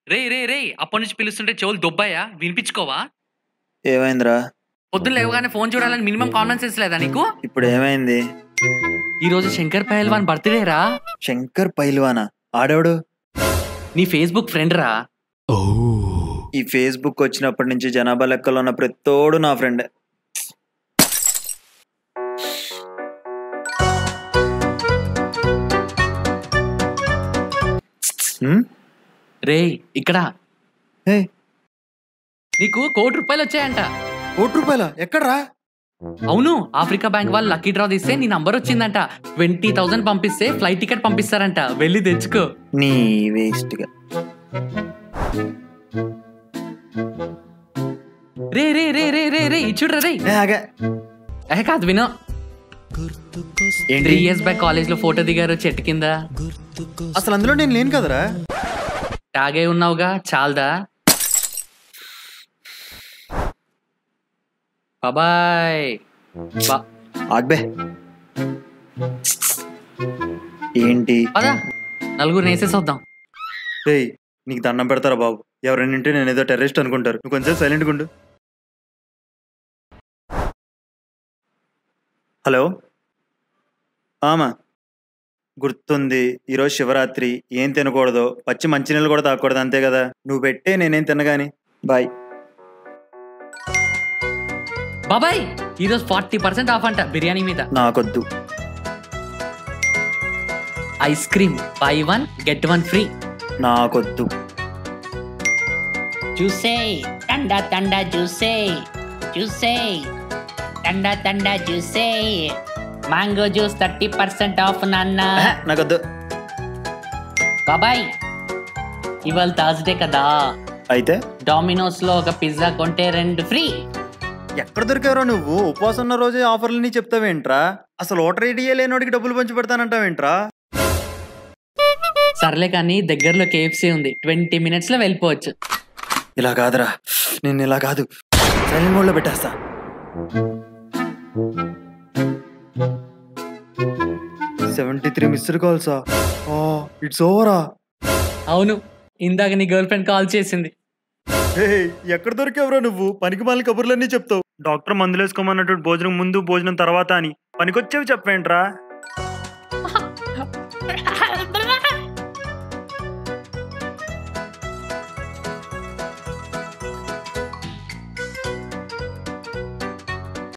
రే రే రే అప్పటి నుంచి పిలుస్తుంటే చెవులు దొబ్బాయా వినిపించుకోవా ఏమైందిరా పొద్దున్న లేవగానే ఫోన్ చూడాలని మినిమం కామన్ సెన్స్ లేదా నీకు ఇప్పుడు ఏమైంది ఈ రోజు శంకర్ పహల్వాన్ బర్త్డే రా శంకర్ పైల్వానా ఆడేవాడు నీ ఫేస్బుక్ ఫ్రెండ్ రా ఈ ఫేస్బుక్ వచ్చినప్పటి నుంచి జనాభా లెక్కలో ఉన్న ప్రతోడు నా ఫ్రెండ్ రే ఇక్కడ ఏ నీకు కోటి రూపాయలు వచ్చాయంట కోటి రూపాయల ఎక్కడ్రా అవును ఆఫ్రికా బ్యాంక్ వాళ్ళు లక్కీ డ్రా తీస్తే నీ నంబర్ వచ్చిందంట ట్వంటీ థౌసండ్ పంపిస్తే ఫ్లైట్ టికెట్ పంపిస్తారంట వెళ్ళి తెచ్చుకో నీ వేస్ట్ గా రే రే రే రే రే రే ఇచ్చుడ్రా రే ఏ, ఆగే ఏ కాదు విను ఏంటి త్రీ ఇయర్స్ బ్యాక్ కాలేజ్ లో ఫోటో దిగారు చెట్టు కింద అసలు అందులో నేను లేను కదరా తాగే ఉన్నావుగా చాలదా బాబాయ్ బా- ఆగ్బే ఏంటి పదా నలుగురు నేసేసి వద్దాం రేయ్ నీకు దండం పెడతారా బాబు ఎవరైనా వింటే నేను ఏదో టెర్రరిస్ట్ అనుకుంటారు నువ్వు కొంచెం సైలెంట్ గుండు హలో ఆమా గుర్తుంది ఈరోజు శివరాత్రి ఏం తినకూడదు పచ్చి మంచినీళ్ళు కూడా తాగకూడదు అంతే కదా నువ్వు పెట్టే నేనేం తినగాని బాయ్ బాబాయ్ ఈరోజు ఫార్టీ పర్సెంట్ ఆఫ్ అంట బిర్యానీ మీద నాకొద్దు ice cream buy one get one free నాకొద్దు జ్యూసే తండా తండా జ్యూసే జ్యూసే తండా తండా జ్యూసే mango juice thirty percent off నాన్న ఆహా, నాకొద్దు బాబాయ్ ఇవాళ థర్స్డే కదా అయితే డామినోస్ లో ఒక పిజ్జా కొంటే రెండు ఫ్రీ ఎక్కడ దొరికారో నువ్వు ఉపవాసం ఉన్న రోజే ఆఫర్లని చెప్తావేంట్రా అసలు ఓటర్ ఐడియా లేనోడికి డబ్బులు పంచి పెడతానంటావేంట్రా సర్లే కానీ దగ్గరలో కేఎఫ్సీ ఉంది ట్వంటీ మినిట్స్ లో వెళ్ళిపోవచ్చు ఇలా కాదురా నేను ఇలా కాదు సైలెంట్ మోడ్లో పెట్టేస్తా సెవెంటీ త్రీ మిస్డ్ కాల్సా ఇట్స్ ఓవరా అవును ఇందాక నీ గర్ల్ ఫ్రెండ్ కాల్ చేసింది ఎక్కడ దొరికావురా నువ్వు పనికి మాలిన కబుర్లన్నీ చెప్తావు డాక్టర్ మందులు వేసుకోమన్నట్టు భోజనం ముందు భోజనం తర్వాత అని పనికొచ్చేవి చెప్పేంట్రా